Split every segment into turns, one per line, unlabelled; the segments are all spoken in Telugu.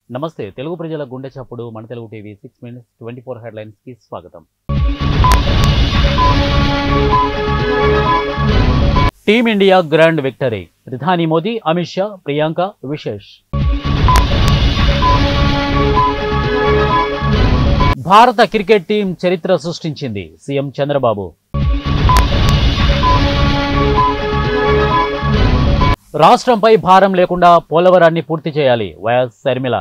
నమస్తే తెలుగు ప్రజల గుండె చప్పుడు మన Telugu TV six minutes twenty four headlines కి స్వాగతం టీమిండియా గ్రాండ్ విక్టరీ ప్రధాని మోదీ అమిత్ షా ప్రియాంక విశేష్ భారత క్రికెట్ టీం చరిత్ర సృష్టించింది సీఎం చంద్రబాబు రాష్ట్రంపై భారం లేకుండా పోలవరాన్ని పూర్తి చేయాలి వైఎస్ శర్మిల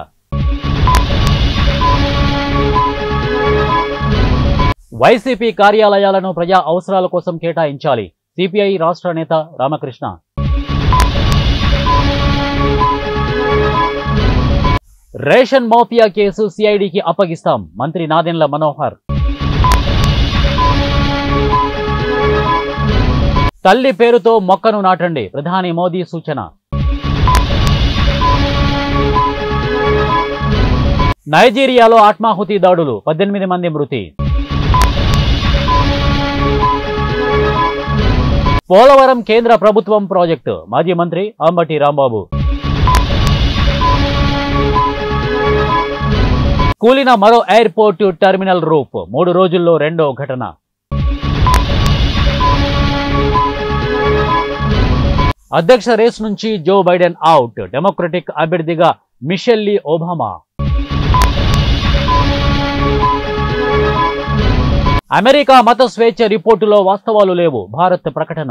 వైసీపీ కార్యాలయాలను ప్రజా అవసరాల కోసం కేటాయించాలి సిపిఐ రాష్ట్ర నేత రామకృష్ణ రేషన్ మాఫియా కేసు సిఐడికి అప్పగిస్తాం మంత్రి నాదెండ్ల మనోహర్ తల్లి పేరుతో మొక్కను నాటండి ప్రధాని మోదీ సూచన నైజీరియాలో ఆత్మాహుతి దాడులు పద్దెనిమిది మంది మృతి పోలవరం కేంద్ర ప్రభుత్వం ప్రాజెక్టు మాజీ మంత్రి అంబటి రాంబాబు కూలిన మరో ఎయిర్పోర్ట్ టెర్మినల్ రూప్ మూడు రోజుల్లో రెండో ఘటన అధ్యక్ష రేస్ నుంచి జో బైడెన్ అవుట్ డెమోక్రటిక్ అభ్యర్థిగా మిషెల్లీ ఒబామా అమెరికా మత స్వేచ్ఛ రిపోర్టులో వాస్తవాలు లేవు భారత్ ప్రకటన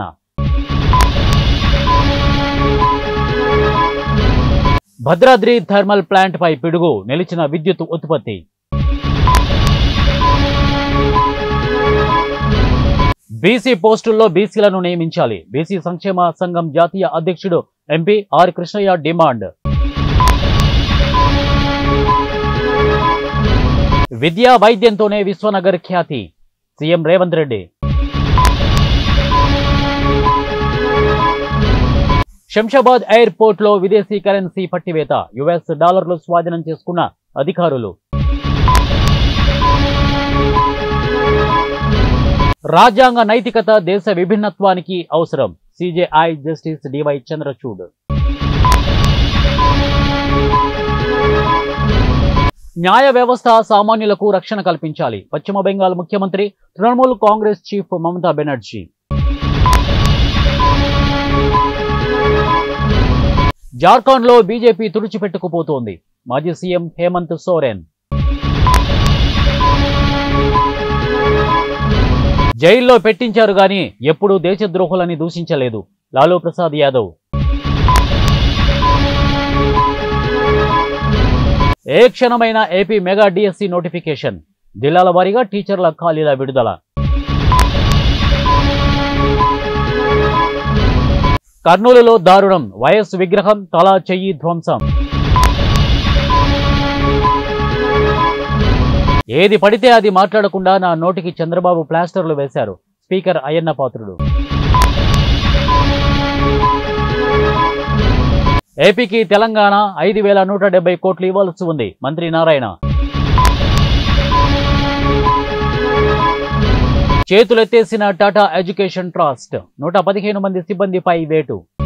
భద్రాద్రి థర్మల్ ప్లాంట్ పై పిడుగు నిలిచిన విద్యుత్ ఉత్పత్తి బీసీ పోస్టుల్లో బీసీలను నియమించాలి బీసీ సంక్షేమ సంఘం జాతీయ అధ్యక్షుడు ఎంపీ ఆర్ కృష్ణయ్య డిమాండ్ విద్యా వైద్యంతోనే విశ్వనగర్ ఖ్యాతి సీఎం రేవంత్ రెడ్డి శంషాబాద్ ఎయిర్పోర్ట్ లో విదేశీ కరెన్సీ పట్టివేత యుఎస్ డాలర్లు స్వాధీనం చేసుకున్న అధికారులు రాజ్యాంగ నైతికత దేశ విభిన్నత్వానికి అవసరం సిజేఐ జస్టిస్ డివై చంద్రచూడ్ న్యాయ వ్యవస్థ సామాన్యులకు రక్షణ కల్పించాలి పశ్చిమ బెంగాల్ ముఖ్యమంత్రి తృణమూల్ కాంగ్రెస్ చీఫ్ మమతా బెనర్జీ జార్ఖండ్ లో బీజేపీ తుడిచిపెట్టుకుపోతోంది మాజీ సీఎం హేమంత్ సోరెన్ జైల్లో పెట్టించారు గాని ఎప్పుడూ దేశద్రోహులని దూషించలేదు లాలూ ప్రసాద్ యాదవ్ ఏ క్షణమైన ఏపీ మెగా డిఎస్సి నోటిఫికేషన్ జిల్లాల వారీగా టీచర్ల ఖాళీల విడుదల కర్నూలులో దారుణం వైఎస్ విగ్రహం తల చెయ్యి ధ్వంసం ఏది పడితే అది మాట్లాడకుండా నా నోటికి చంద్రబాబు ప్లాస్టర్లు వేశారు స్పీకర్ అయ్యన్న పాత్రుడు ఏపీకి తెలంగాణ ఐదు వేల నూట డెబ్బై కోట్లు ఇవ్వాల్సి ఉంది మంత్రి నారాయణ చేతులెత్తేసిన టాటా ఎడ్యుకేషన్ ట్రస్ట్ నూట పదిహేను మంది సిబ్బందిపై వేటు